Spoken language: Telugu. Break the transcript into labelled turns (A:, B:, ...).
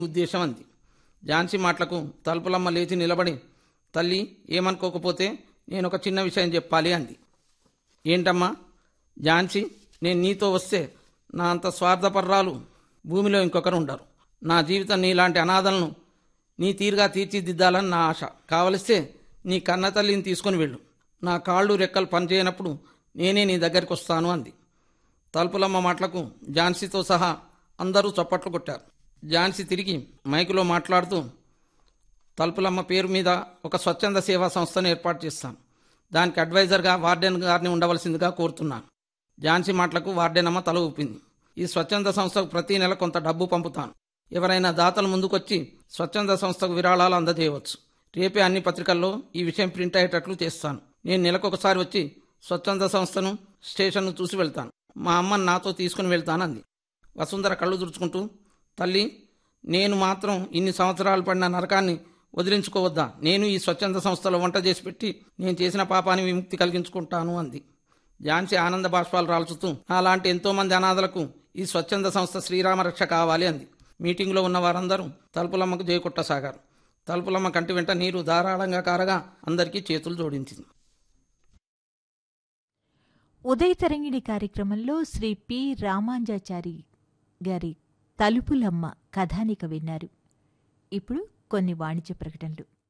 A: ఉద్దేశం అంది ఝాన్సీ మాటలకు తలుపులమ్మ లేచి నిలబడి తల్లి ఏమనుకోకపోతే నేను ఒక చిన్న విషయం చెప్పాలి అంది ఏంటమ్మా ఝాన్సీ నేను నీతో వస్తే నా అంత స్వార్థపర్రాలు భూమిలో ఇంకొకరు ఉండరు నా జీవితం నీలాంటి అనాథలను నీ తీరుగా తీర్చిదిద్దాలని నా ఆశ కావలిస్తే నీ కన్న తల్లిని తీసుకుని వెళ్ళు నా కాళ్ళు రెక్కలు పనిచేయనప్పుడు నేనే నీ దగ్గరికి వస్తాను అంది తలుపులమ్మ మాటలకు ఝాన్సీతో సహా అందరూ చప్పట్లు కొట్టారు ఝాన్సీ తిరిగి మైకులో మాట్లాడుతూ తలుపులమ్మ పేరు మీద ఒక స్వచ్ఛంద సేవా సంస్థను ఏర్పాటు చేస్తాను దానికి అడ్వైజర్గా వార్డెన్ గారిని ఉండవలసిందిగా కోరుతున్నాను ఝాన్సీ మాటలకు వార్డెన్ అమ్మ తల ఊపింది ఈ స్వచ్ఛంద సంస్థకు ప్రతి నెల కొంత డబ్బు పంపుతాను ఎవరైనా దాతలు ముందుకొచ్చి స్వచ్ఛంద సంస్థకు విరాళాలు అందజేయవచ్చు రేపే అన్ని పత్రికల్లో ఈ విషయం ప్రింట్ అయ్యేటట్లు చేస్తాను నేను నెలకొకసారి వచ్చి స్వచ్ఛంద సంస్థను స్టేషన్ను చూసి వెళ్తాను మా అమ్మని నాతో తీసుకుని వెళ్తానంది వసుంధర కళ్ళు తుడుచుకుంటూ తల్లి నేను మాత్రం ఇన్ని సంవత్సరాలు పడిన నరకాన్ని వదిలించుకోవద్దా నేను ఈ స్వచ్ఛంద సంస్థలో వంట చేసి పెట్టి నేను చేసిన పాపాన్ని విముక్తి కలిగించుకుంటాను అంది ఝాన్సీ ఆనంద బాష్పాలు రాల్చుతూ అలాంటి ఎంతో మంది అనాథలకు ఈ స్వచ్ఛంద సంస్థ శ్రీరామ రక్ష కావాలి అంది మీటింగ్లో ఉన్న వారందరూ తలుపులమ్మకు జయకొట్టసాగారు తలుపులమ్మ కంటి వెంట నీరు ధారాళంగా కారగా అందరికీ చేతులు జోడించింది
B: ఉదయ తరంగిణి కార్యక్రమంలో శ్రీ పి రామాంజాచారి గారి తలుపులమ్మ కథానిక విన్నారు ఇప్పుడు కొన్ని వాణిజ్య ప్రకటనలు